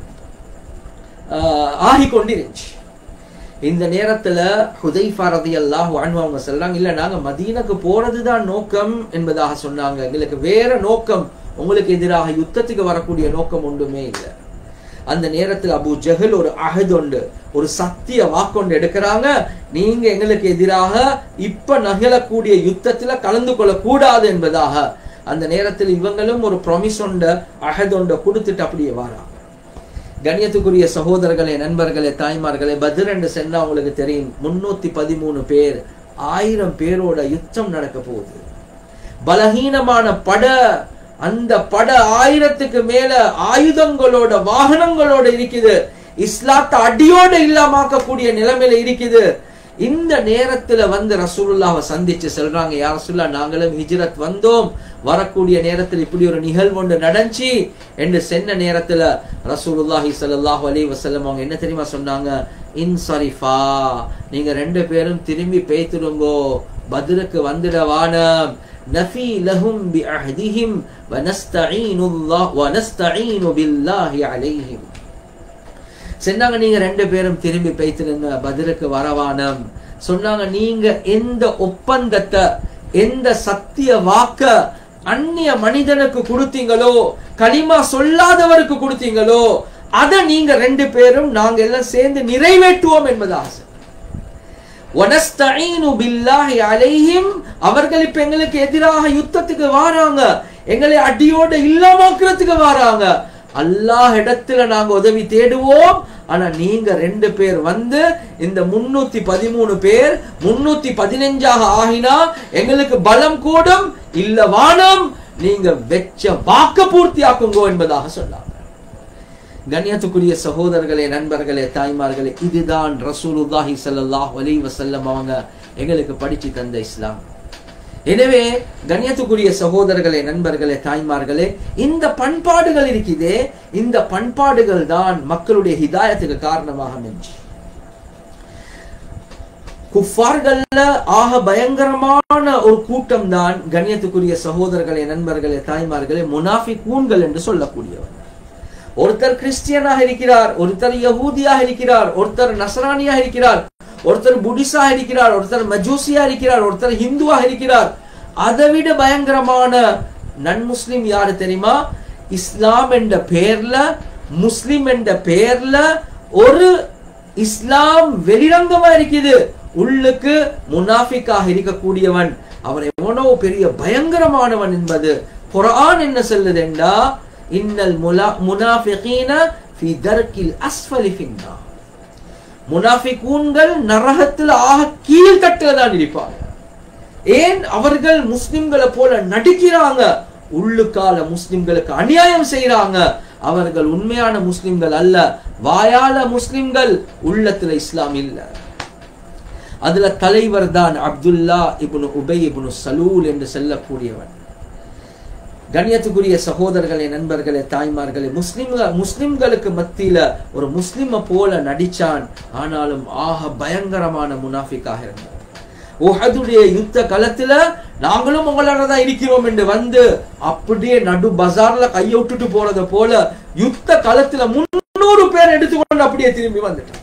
ஆஹ், ஆகிக் கொண்டிருந்துச்சு இந்த நேரத்துல ஹுதைஃபா ரலியல்லாஹு அன்ஹு அவங்க சொல்றாங்க இல்ல நாங்க மதீனாக்கு போறதுதான் நோக்கம் என்பதாக சொன்னாங்க எங்களுக்கு வேற நோக்கம் உங்களுக்கு எதிராக யுத்தத்துக்கு வரக்கூடிய நோக்கம் ஒன்றுமே இல்லை அந்த நேரத்தில் அபு ஜஹல் ஒரு அஹத் உண்டு ஒரு சத்திய வாக்கொண்டு எடுக்கிறாங்க நீங்க எங்களுக்கு எதிராக இப்ப நகலக்கூடிய யுத்தத்துல கலந்து கொள்ள கூடாது என்பதாக அந்த நேரத்தில் இவங்களும் ஒரு ப்ரொமிஸ் உண்ட அஹத் உண்ட கொடுத்துட்டு அப்படியே வாராங்க கண்ணியத்துக்குரிய சகோதரர்களே நண்பர்களே தாய்மார்களே பத்ர் என்று சென்னா உங்களுக்கு தெரியும் முன்னூத்தி பதிமூணு பேர் ஆயிரம் பேரோட யுத்தம் நடக்க போகுது பலகீனமான பட அந்த பட ஆயிரத்துக்கு மேல ஆயுதங்களோட வாகனங்களோட இருக்குது இஸ்லாத்தை அடியோட இல்லாமக்கக்கூடிய நிலைமையில இருக்குது இந்த நேரத்துல வந்து ரசூலுல்லாவை சந்திச்சு சொல்றாங்க யார் ரசூல்லா நாங்களும் ஹிஜ்ரத் வந்தோம் வரக்கூடிய நேரத்தில் இப்படி ஒரு நிகழ்வு ஒன்று நடந்துச்சு என்று சென்ன நேரத்துல ரசூலுல்லாஹி ஸல்லல்லாஹு அலைஹி வஸல்லம் அவங்க என்ன தெரியுமா சொன்னாங்க இன்சரிஃபா நீங்க ரெண்டு பேரும் திரும்பி பேய்த்துடுங்கோ பத்ருக்கு வந்துடவானம் நஃபி லஹும் பிஅஹ்திஹிம் வனஸ்தஈனு அல்லாஹ் வனஸ்தஈனு பில்லாஹி அலைஹிம் சொன்னாங்க நீங்க ரெண்டு பேரும் திரும்பி பேய்த்திருங்க பதிலுக்கு வரவானம் சொன்னாங்க நீங்க எந்த ஒப்பந்தத்தை எந்த சத்திய வாக்க அந்நிய மனிதனுக்கு கொடுத்தீங்களோ களிமா சொல்லாதவருக்கு கொடுத்தீங்களோ அதை நீங்க ரெண்டு பேரும் நாங்க எல்லாம் சேர்ந்து நிறைவேற்றுவோம் என்பது ஆசை வனஸ்தஈனு பில்லாஹி அலைஹிம் அவர்கள் இப்ப எங்களுக்கு எதிராக யுத்தத்துக்கு வாராங்க எங்களை அடியோட இல்லாமக்கிறதுக்கு வாராங்க அல்லாஹ் இடத்துல நாங்க உதவி தேடுவோம் ஆனா நீங்க ரெண்டு பேர் வந்து இந்த முன்னூத்தி பதிமூணு பேர் முன்னூத்தி பதினஞ்சாக ஆகினா எங்களுக்கு பலம் கூடும் இல்ல வானம் நீங்க வெச்ச வாக்க பூர்த்தியாக்குங்கோ என்பதாக சொன்னாங்க கண்ணியத்துக்குரிய சகோதரர்களே நண்பர்களே தாய்மார்களே இதுதான் ரசூலுல்லாஹி ஸல்லல்லாஹு அலைஹி வஸல்லம் அவங்க எங்களுக்கு படிச்சு தந்த இஸ்லாம் எனவே கண்ணியத்துக்குரிய சகோதரர்களே நண்பர்களே தாய்மார்களே இந்த பண்பாடுகள் இருக்குதே இந்த பண்பாடுகள் தான் மக்களுடைய ஹிதாயத்துக்கு காரணமாக அமைஞ்சு குஃபார்கள்ல ஆக பயங்கரமான ஒரு கூட்டம் தான் கண்ணியத்துக்குரிய சகோதரர்களே நண்பர்களே தாய்மார்களே முனாஃபிகூன்கள் என்று சொல்லக்கூடியவர் ஒருத்தர் கிறிஸ்டியனாக இருக்கிறார் ஒருத்தர் யகூதியாக இருக்கிறார் ஒருத்தர் நசரானியாக இருக்கிறார் ஒருத்தர் புடிசா இருக்கிறார் ஒருத்தர் மஜூசியா இருக்கிறார் ஒருத்தர் ஹிந்துவாக இருக்கிறார் அதை விட பயங்கரமான நன் முஸ்லிம் யாரு தெரியுமா இஸ்லாம் என்ற பெயர்ல முஸ்லிம் என்ற பெயர்ல ஒரு இஸ்லாம் வெளிரங்கமா இருக்குது உள்ளுக்கு முனாஃபிக்காக இருக்கக்கூடியவன் அவன் எவனோ பெரிய பயங்கரமானவன் என்பது குர்ஆன் என்ன சொல்லுதுண்டா இன்னல் முலா முனாஃபிகீன ஃபி தர்கில் அஸ்ஃபலி ஃபின்னார் முனாஃபிகூன்கள் நரகத்தில் ஆக கீழ்கட்டில தான் இருப்பாங்க ஏன் அவர்கள் முஸ்லிம்களை போல நடிக்கிறாங்க உள்ளுக்கால முஸ்லிம்களுக்கு அநியாயம் செய்யறாங்க அவர்கள் உண்மையான முஸ்லிம்கள் அல்ல வாயால முஸ்லிம்கள் உள்ளத்துல இஸ்லாம் இல்ல அதுல தலைவர் தான் அப்துல்லா இப்னு உபை இப்னு சலூல் என்று சொல்லக்கூடியவன் கண்ணியத்துக்குரிய சகோதரர்களே நண்பர்களே தாய்மார்களே முஸ்லிம்கள் முஸ்லிம்களுக்கு மத்தியில ஒரு முஸ்லிம போல நடிச்சான் ஆனாலும் ஆக பயங்கரமான முனாஃபிக்காக இருந்தார் உஹதுடைய யுத்த களத்துல நாங்களும் உங்களோட தான் இருக்கிறோம் என்று வந்து அப்படியே நடு பஜார்ல கையை விட்டுட்டு போறத போல யுத்த களத்துல முன்னூறு பேர் எடுத்துக்கொண்டு அப்படியே திரும்பி வந்துட்டான்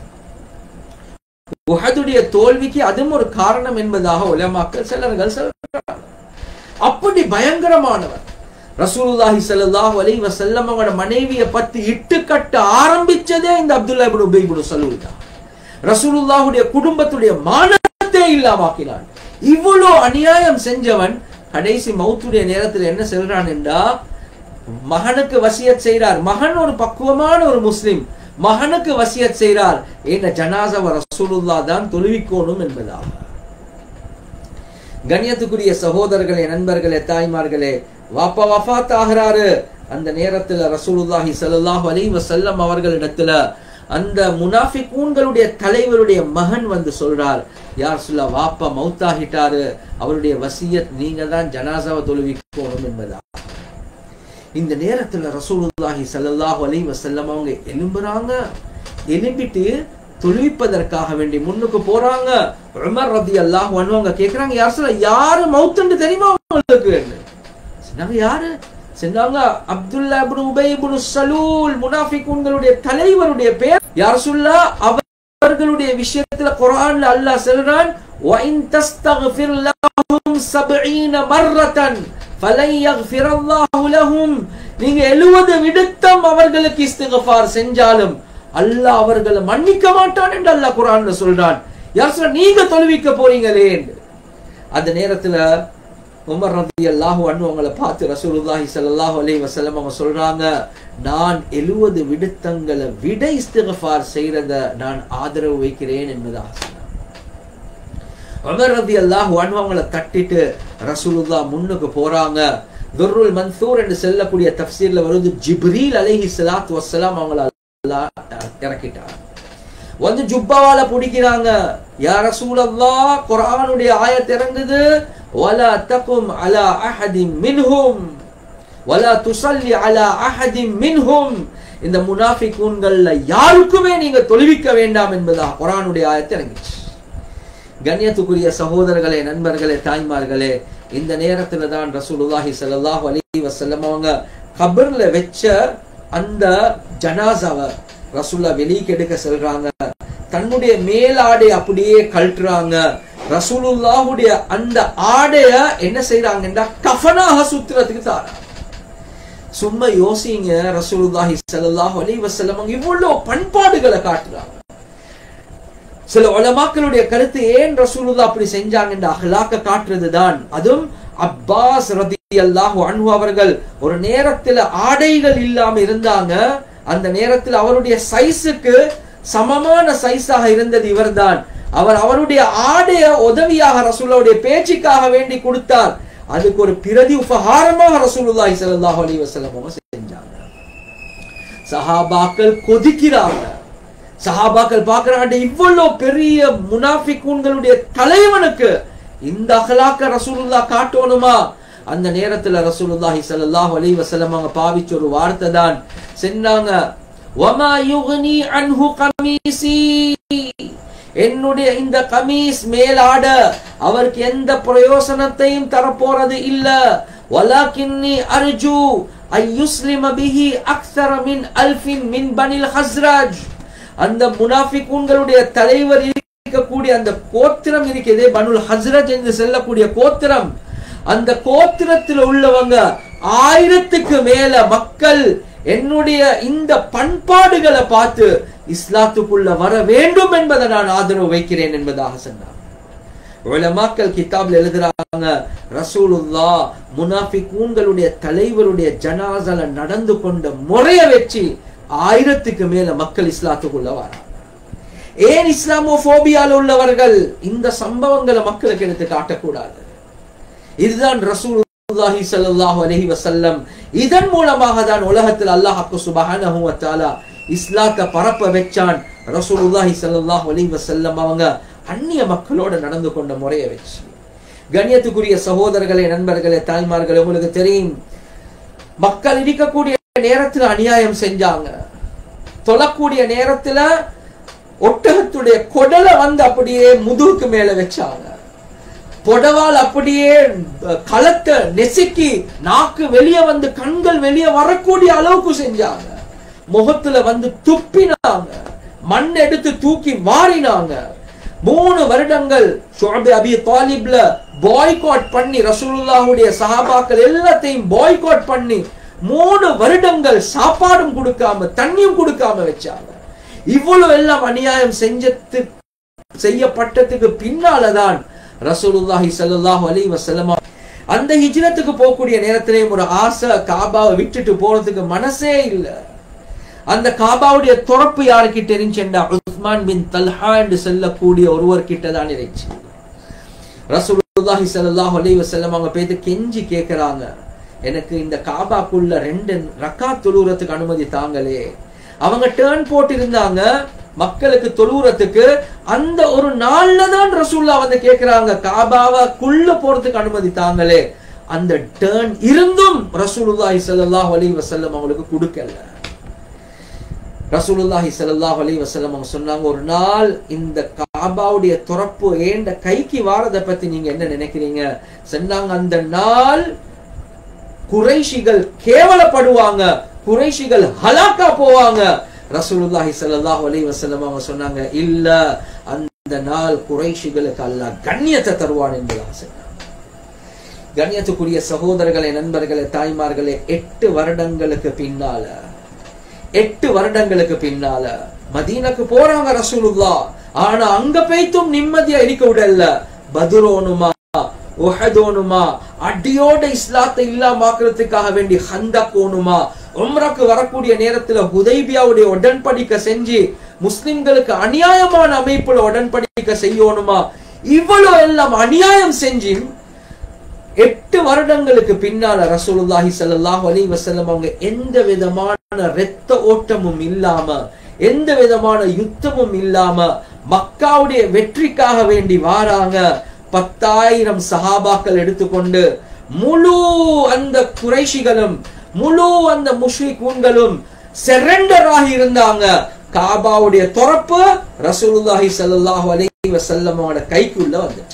உஹதுடைய தோல்விக்கு அதுவும் ஒரு காரணம் என்பதாக உலமாக்கள் சிலர்கள் சொல்றாங்க அப்படி பயங்கரமானவர் ரசூலுல்லாஹி ஸல்லல்லாஹு அலைஹி வஸல்லம் அவங்களோட மனைவியை பத்தி இட்டுக்கட்ட ஆரம்பிச்சதே இந்த அப்துல்லா இப்னு உபை இப்னு சலூல் தான் ரசூலுல்லாஹுடைய குடும்பத்துடைய மானத்தை இல்லாமாக்கினான் இவ்வளோ அநியாயம் செஞ்சவன் கடைசி மௌத்துடைய நேரத்தில் என்ன சொல்றான் என்றா மகனுக்கு வசியத் செய்கிறார் மகன் ஒரு பக்குவமான ஒரு முஸ்லிம் மகனுக்கு வசியத் செய்கிறார் என்ற ஜனாசவ ரசூலுல்லா தான் தொழுவிக்கோணும் என்பதாக கண்ணியத்துக்குரிய சகோதரர்களே நண்பர்களே தாய்மார்களே வாப்பா வஃபாத் ஆகிறாரு அந்த நேரத்துல ரசூலுல்லாஹி ஸல்லல்லாஹு அலைஹி வஸல்லம் அவர்களிடத்துல அந்த முனாஃபிகூன்களுடைய தலைவருடைய மகன் வந்து சொல்றார் யார் சொல்ல வாப்பா மௌத்தாகிட்டாரு அவருடைய வசியத் நீங்க தான் ஜனாசாவை தொழுவிக்கணும் என்பதா இந்த நேரத்துல ரசூலுல்லாஹி ஸல்லல்லாஹு அலைஹி வஸல்லம் அவங்க எலும்புறாங்க எலும்பிட்டு தொழுவிப்பதற்காக வேண்டி முன்னுக்கு போறாங்க உமர் ரதி அல்லாஹ் அவங்க கேக்குறாங்க யார் சொல்ல யாரு மௌத்துன்னு தெரியுமா உங்களுக்கு சொன்னாங்க யாரு சொன்னாங்க அப்துல்லா இப்னு உபை இப்னு சலூல் முனாஃபிகூன்களுடைய தலைவருடைய பேர் யார் சொல்ல அவர்களுடைய விஷயத்துல குர்ஆன்ல அல்லாஹ் சொல்றான் وَإِن تَسْتَغْفِرْ لَهُمْ سَبْعِينَ مَرَّةً فَلَنْ يَغْفِرَ اللَّهُ لَهُمْ நீங்க 70 விடுத்தம் அவர்களுக்கு இஸ்திக்ஃபார் செஞ்சாலும் அல்லாஹ் அவர்களை மன்னிக்க மாட்டான் என்று அல்லாஹ் குர்ஆன்ல சொல்றான் யார் சொல்ற நீங்க தொழுவிக்க போறீங்களே அந்த நேரத்துல உமர் ரதி அல்லாஹு அண்ணு அவங்களை பார்த்து ரசூலுல்லாஹி ஸல்லல்லாஹு அலைஹி வஸல்லம் அவங்க சொல்றாங்க நான் 70 விடுத்தங்களை விட இஸ்திக்ஃபார் செய்யறத நான் ஆதரவு வைக்கிறேன் என்பதாக சொன்னாங்க உமர் ரதி அல்லாஹு அண்ணு அவங்களை தட்டிட்டு ரசூலுல்லாஹ் முன்னுக்கு போறாங்க துர்ருல் மன்சூர் என்று சொல்லக்கூடிய தஃப்சீர்ல வருது ஜிப்ரீல் அலைஹி ஸலாத்து வஸ்ஸலாம் அவங்கள அல்லாஹ் இறக்கிட்டார் வந்து ஜுப்பாவால பிடிக்கிறாங்க யா ரசூலல்லாஹ் குர்ஆனுடைய ஆயத் இறங்குது ولا تقم على احد منهم ولا تصلي على احد منهم இந்த முனாஃபிகூன்கள்ல யாருக்குமே நீங்க தொழுவிக்க வேண்டாம் என்பதா குர்ஆனுடைய ஆயத்து இறங்கிச்சு கண்ணியத்துக்குரிய சகோதரர்களே நண்பர்களே தாய்மார்களே இந்த நேரத்துல தான் ரசூலுல்லாஹி ஸல்லல்லாஹு அலைஹி வஸல்லம் அவங்க கபர்ல வெச்ச அந்த ஜனாசாவை ரசூல்லா வெளியே எடுக்க செல்றாங்க தன்னுடைய மேலாடை அப்படியே கழட்டுறாங்க ரசூலுல்லாஹுடைய அந்த ஆடைய என்ன செய்யறாங்கன்னா கஃனாக சுத்துறதுக்கு தாரா சும்மா யோசிங்க ரசூலுல்லாஹி ஸல்லல்லாஹு அலைஹி வஸல்லம் இவ்வளவு பண்பாடுகளை காட்டுறாங்க சில உலமாக்களுடைய கருத்து ஏன் ரசூலுல்லா அப்படி செஞ்சாங்க என்ற அஹ்லாக்க காட்டுறது தான் அதுவும் அப்பாஸ் ரதி அல்லாஹு அன்ஹு அவர்கள் ஒரு நேரத்துல ஆடைகள் இல்லாம இருந்தாங்க அந்த நேரத்தில் அவருடைய சைஸுக்கு சமமான சைஸாக இருந்தது இவர்தான் அவர் அவருடைய ஆடைய உதவியாக ரசூலுடைய பேச்சுக்காக வேண்டி கொடுத்தார் அதுக்கு ஒரு பிரதி உபகாரமாக ரசூலுல்லாஹி ஸல்லல்லாஹு அலைஹி வஸல்லம் செஞ்சாங்க சஹாபாக்கள் கொதிக்கிறாங்க சஹாபாக்கள் பார்க்கறாங்க இவ்வளவு பெரிய முனாஃபிகூன்களுடைய தலைவனுக்கு இந்த அகலாக்க ரசூலுல்லா காட்டணுமா அந்த நேரத்துல ரசூலுல்லாஹி ஸல்லல்லாஹு அலைஹி வஸல்லம் அவங்க பாவிச்ச ஒரு வார்த்தை தான் சொன்னாங்க வமா யுக்னி அன்ஹு கமீசி என்னுடைய இந்த கமீஸ் மேலாட அவருக்கு எந்த பிரயோசனத்தையும் தரப்போறது இல்ல வலாக்கின்னி அர்ஜு ஐயுஸ்லிம பிஹி அக்ஸர மின் அல்ஃபின் மின் பனில் ஹஸ்ரஜ் அந்த முனாஃபிகூன்களுடைய தலைவர் இருக்கக்கூடிய அந்த கோத்திரம் இருக்கிறதே பனுல் ஹஸ்ரஜ் என்று செல்லக்கூடிய கோத்திரம் அந்த கோத்திரத்தில் உள்ளவங்க ஆயிரத்துக்கு மேல மக்கள் என்னுடைய இந்த பண்பாடுகளை பார்த்து இஸ்லாத்துக்குள்ள வர வேண்டும் என்பதை நான் ஆதரவு வைக்கிறேன் என்பதாக சொன்னார் உலமாக்கள் கிதாப்ல எழுதுறாங்க ரசூலுல்லா முனாஃபிகூன்களுடைய தலைவருடைய ஜனாசல நடந்து கொண்ட முறைய வச்சு ஆயிரத்துக்கு மேல மக்கள் இஸ்லாத்துக்குள்ள வராங்க ஏன் இஸ்லாமோபோபியால உள்ளவர்கள் இந்த சம்பவங்களை மக்களுக்கு எடுத்து காட்டக்கூடாது இதுதான் ரசூலுல்லாஹி ஸல்லல்லாஹு அலைஹி வஸல்லம் இதன் மூலமாக தான் உலகத்தில் அல்லாஹ் சுப்ஹானஹு வ தஆலா இஸ்லாத்தை பரப்ப வச்சான் ரசூலுல்லாஹி ஸல்லல்லாஹு அலைஹி வஸல்லம் அவங்க அந்நிய மக்களோட நடந்து கொண்ட முறையை வச்சு கண்ணியத்துக்குரிய சகோதரர்களே நண்பர்களே தாய்மார்களே உங்களுக்கு தெரியும் மக்கள் இருக்கக்கூடிய நேரத்துல அநியாயம் செஞ்சாங்க தொழக்கூடிய நேரத்துல ஒட்டகத்துடைய கொடலை வந்து அப்படியே முதுகுக்கு மேல வச்சாங்க புடவால் அப்படியே களத்தை நெசுக்கி நாக்கு வெளியே வந்து கண்கள் வெளியே வரக்கூடிய அளவுக்கு செஞ்சாங்க முகத்துல வந்து துப்பினாங்க மண் எடுத்து தூக்கி வாரினாங்க மூணு வருடங்கள் ஷுஅபி அபி தாலிப்ல பாய்காட் பண்ணி ரசூலுல்லாஹுடைய சஹாபாக்கள் எல்லாத்தையும் பாய்காட் பண்ணி மூணு வருடங்கள் சாப்பாடும் கொடுக்காம தண்ணியும் கொடுக்காம வச்சாங்க இவ்வளவு எல்லாம் அநியாயம் செஞ்சது செய்யப்பட்டதுக்கு பின்னாலதான் ரசூலுல்லாஹி ஸல்லல்லாஹு அலைஹி வஸல்லம் அந்த ஹிஜ்ரத்துக்கு போகக்கூடிய நேரத்திலே ஒரு ஆசை காபாவை விட்டுட்டு போறதுக்கு மனசே இல்ல அந்த காபாவுடைய துறப்பு யாருக்கு தெரிஞ்சா உஸ்மான் பின் தல்ஹா என்று சொல்லக்கூடிய ஒருவர் கிட்ட தான் இருந்துச்சு ரசூலுல்லாஹி ஸல்லல்லாஹு அலைஹி வஸல்லம் அவங்க பேத்து கெஞ்சி கேக்குறாங்க எனக்கு இந்த காபாக்குள்ள ரெண்டு ரக்கா தொழுறதுக்கு அனுமதி தாங்களே அவங்க டேர்ன் போட்டு இருந்தாங்க மக்களுக்கு தொழுறதுக்கு அந்த ஒரு நாள்ல தான் ரசூல்லா வந்து கேக்குறாங்க காபாவுக்குள்ள போறதுக்கு அனுமதி தாங்களே அந்த டேர்ன் இருந்தும் ரசூலுல்லாஹி ஸல்லல்லாஹு அலைஹி வஸல்லம் அவங்களுக்கு கொடுக்கல ரசூலுல்லாஹி ஸல்லல்லாஹு அலைஹி வஸல்லம் அவங்க சொன்னாங்க ஒரு நாள் இந்த காபாவுடைய துறப்பு ஏண்ட கைக்கு வாரத பத்தி நீங்க என்ன நினைக்கிறீங்க சொன்னாங்க அந்த நாள் குறைஷிகள் கேவலப்படுவாங்க குறைஷிகள் ஹலாக்கா போவாங்க ரசூலுல்லாஹி ஸல்லல்லாஹு அலைஹி வஸல்லம் அவங்க சொன்னாங்க இல்ல அந்த நாள் குறைஷிகளுக்கு அல்லாஹ் கண்ணியத்தை தருவான் என்பதாக சொன்னாங்க கண்ணியத்துக்குரிய சகோதரர்களே நண்பர்களே தாய்மார்களே எட்டு வருடங்களுக்கு பின்னால எட்டு வருடங்களுக்கு பின்னால மதீனக்கு போறாங்க ரசூலுல்லா ஆனா அங்க போய்த்தும் நிம்மதியா இருக்க விடல பதுரோனுமா உஹதோனுமா அடியோட இஸ்லாத்தை இல்லாமாக்குறதுக்காக வேண்டி ஹந்தக்கோனுமா உம்ராக்கு வரக்கூடிய நேரத்துல ஹுதைபியாவுடைய உடன்படிக்கை செஞ்சு முஸ்லிம்களுக்கு அநியாயமான அமைப்புல உடன்படிக்கை செய்யணுமா இவ்வளவு எல்லாம் அநியாயம் செஞ்சு எட்டு வருடங்களுக்கு பின்னால ரசூலுல்லாஹி ஸல்லல்லாஹு அலைஹி வஸல்லம் அவங்க எந்த விதமான இரத்த ஓட்டமும் இல்லாம எந்த விதமான யுத்தமும் இல்லாம மக்காவுடைய வெற்றிக்காக வேண்டி வாராங்க பத்தாயிரம் சஹாபாக்கள் எடுத்துக்கொண்டு முழு அந்த குறைஷிகளும் முழு அந்த முஷ்ரிகூன்களும் செரண்டர் ஆகி இருந்தாங்க காபாவுடைய துறப்பு ரசூலுல்லாஹி ஸல்லல்லாஹு அலைஹி வஸல்லமோட கைக்குள்ள வந்துச்சு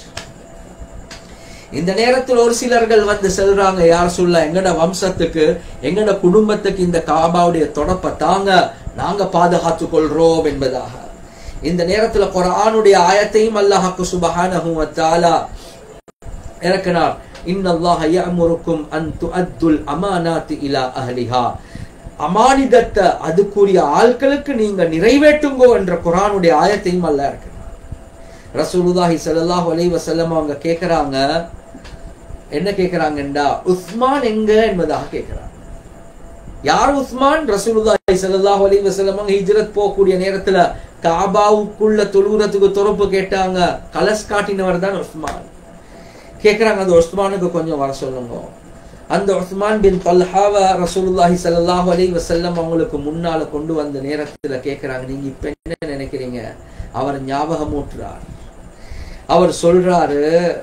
இந்த நேரத்தில் ஒரு சிலர்கள் வந்து செல்றாங்க யார் சொல்ல எங்கட வம்சத்துக்கு எங்கட குடும்பத்துக்கு இந்த காபாவுடைய தொடப்ப தாங்க நாங்க பாதுகாத்துக் கொள்றோம் என்பதாக இந்த நேரத்துல குரானுடைய ஆயத்தையும் அல்லாஹாக்கு சுபஹானஹு வ தஆலா இறக்கினார் இன்னல்லாஹ யஅமுருக்கும் அன் துஅத்துல் அமானாத்தி இலா அஹ்லிஹா அமானிதத்தை அதுக்குரிய ஆட்களுக்கு நீங்க நிறைவேற்றுங்கோ என்ற குரானுடைய ஆயத்தையும் அல்லாஹ் இறக்கினார் ரசூலுல்லாஹி ஸல்லல்லாஹு அலைஹி வஸல்லம் அவங்க கேக்குறாங்க என்ன கேக்குறாங்கண்டா உஸ்மான் எங்க என்பதாக கேக்குறாங்க யார் உஸ்மான் ரசூலுல்லாஹி ஸல்லல்லாஹு அலைஹி வஸல்லம் அவங்க ஹிஜ்ரத் போகக்கூடிய நேரத்துல காபாவுக்குள்ள தொழுகிறதுக்கு துறப்பு கேட்டாங்க கலஸ் காட்டினவர் தான் உஸ்மான் கேக்குறாங்க அந்த உஸ்மானுக்கு கொஞ்சம் வர சொல்லுங்க அந்த உஸ்மான் பின் தல்ஹாவ ரசூலுல்லாஹி ஸல்லல்லாஹு அலைஹி வஸல்லம் அவங்களுக்கு முன்னால கொண்டு வந்த நேரத்துல கேக்குறாங்க நீங்க இப்ப என்ன நினைக்கிறீங்க அவர் ஞாபகம் ஊட்டுறார் அவர் சொல்றாரு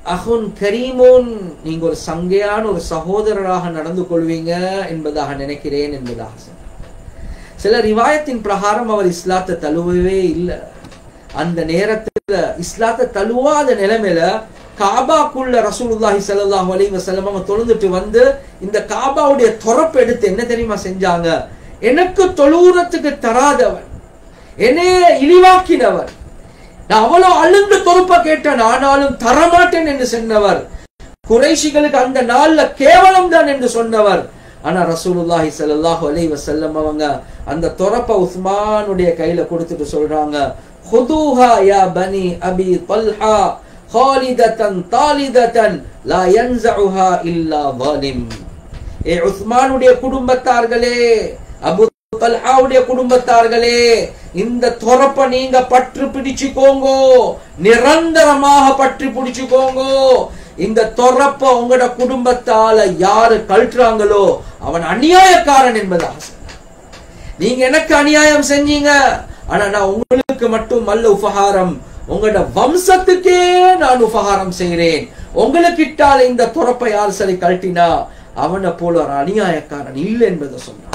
அஹுன் கரீமோன் நீங்க ஒரு சங்கையான ஒரு சகோதரராக நடந்து கொள்வீங்க என்பதாக நினைக்கிறேன் என்பதாக சொன்னார் சில ரிவாயத்தின் பிரகாரம் அவர் இஸ்லாத்தை தழுவவே இல்லை அந்த நேரத்துல இஸ்லாத்தை தழுவாத நிலைமையில காபாக்குள்ள ரசூலுல்லாஹி ஸல்லல்லாஹு அலைஹி வஸல்லம் அவங்க தொழுந்துட்டு வந்து இந்த காபாவுடைய தொரப்பு எடுத்து என்ன தெரியுமா செஞ்சாங்க எனக்கு தொழுவுறத்துக்கு தராதவன் என்னையே இழிவாக்கினவர் நான் அவ்வளவு அழுந்து தொறுப்ப கேட்டேன் ஆனாலும் தரமாட்டேன் என்று சொன்னவர் குறைஷிகளுக்கு அந்த நாள்ல கேவலம் தான் என்று சொன்னவர் ஆனா ரசூலுல்லாஹி ஸல்லல்லாஹு அலைஹி வஸல்லம் அவங்க அந்த தொரப்ப உஸ்மானுடைய கையில கொடுத்துட்டு சொல்றாங்க خذوها يا بني ابي طلحه خالدة طالدة لا ينزعها الا ظالم ஏ உஸ்மானுடைய குடும்பத்தார்களே அபு தல்ஹாவுடைய குடும்பத்தார்களே இந்த தொரப்ப நீங்க பற்று பிடிச்சுக்கோங்கோ நிரந்தரமாக பற்றி பிடிச்சுக்கோங்கோ இந்த தொரப்ப உங்களோட குடும்பத்தால யாரு கழட்டுறாங்களோ அவன் அநியாயக்காரன் என்பதாக சொன்னார். நீங்க எனக்கு அநியாயம் செஞ்சீங்க ஆனா நான் உங்களுக்கு மட்டும் அல்ல உபகாரம் உங்களோட வம்சத்துக்கே நான் உபகாரம் செய்கிறேன் உங்களுக்கிட்டால இந்த துறப்பை யார் சரி கழட்டினா அவனை போல ஒரு அநியாயக்காரன் இல்லை என்பதை சொன்னான்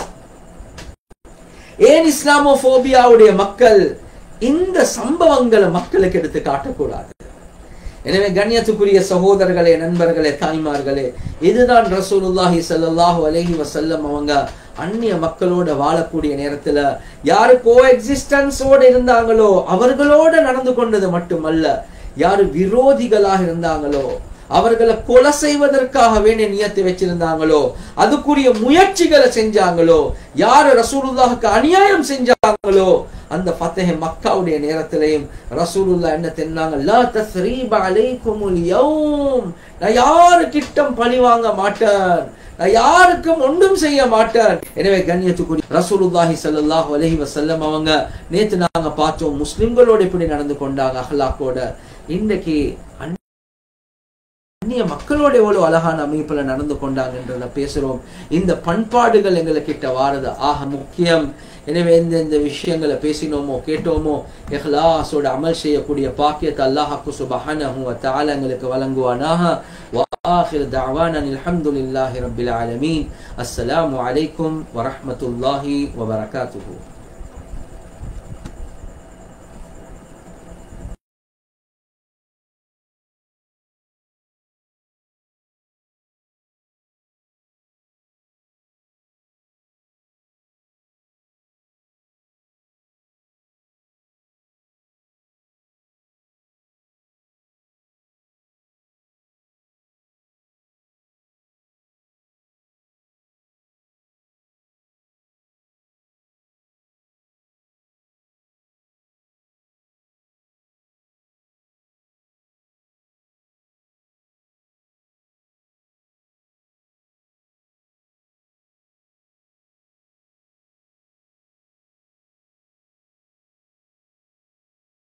ஏன் இஸ்லாமோபோபியாவுடைய மக்கள் இந்த சம்பவங்களை மக்களுக்கு எடுத்து காட்டக்கூடாது எனவே கண்ணியத்துக்குரிய சகோதரர்களே நண்பர்களே தாய்மார்களே இதுதான் ரசூலுல்லாஹி ஸல்லல்லாஹு அலைஹி வஸல்லம் அவங்க அந்நிய மக்களோட வாழக்கூடிய நேரத்துல யாரு கோ எக்ஸிஸ்டன்ஸோட இருந்தாங்களோ அவர்களோட நடந்து கொண்டது மட்டுமல்ல யாரு விரோதிகளாக இருந்தாங்களோ அவர்களை கொலை செய்வதற்காக வேண்டிய நியத்தை வச்சிருந்தாங்களோ அதுக்குரிய முயற்சிகளை செஞ்சாங்களோ யாரு ரசூலுல்லாஹுக்கு அநியாயம் செஞ்சாங்களோ அந்த ஃபத்தஹ் மக்காவுடைய நேரத்திலையும் ரசூலுல்லாஹ் என்ன தென்னாங்க லா தஸ்ரீப அலைக்குமுல் யௌம் நான் யாருக்கிட்டம் பழி வாங்க மாட்டேன் நான் யாருக்கும் ஒன்றும் செய்ய மாட்டேன் எனவே கண்ணியத்துக்குரிய ரசூலுல்லாஹி ஸல்லல்லாஹு அலைஹி வஸல்லம் அவங்க நேத்து நாங்க பார்த்தோம் முஸ்லிம்களோட எப்படி நடந்து கொண்டாங்க அஹ்லாக்கோட இன்னைக்கு அந்நிய மக்களோட எவ்வளவு அழகான அமைப்புல நடந்து கொண்டாங்கன்றத பேசுறோம் இந்த பண்பாடுகள் எங்களுக்கிட்ட வாரது ஆக முக்கியம் எனவே எந்த எந்த விஷயங்களை பேசினோமோ கேட்டோமோ இஹ்லாஸோட அமல் செய்யக்கூடிய பாக்கியத்தை அல்லாஹாக்கு சுபஹானஹு வ தஆலா எங்களுக்கு வழங்குவானாக وآخر دعوانا الحمد لله رب العالمين السلام عليكم ورحمة الله وبركاته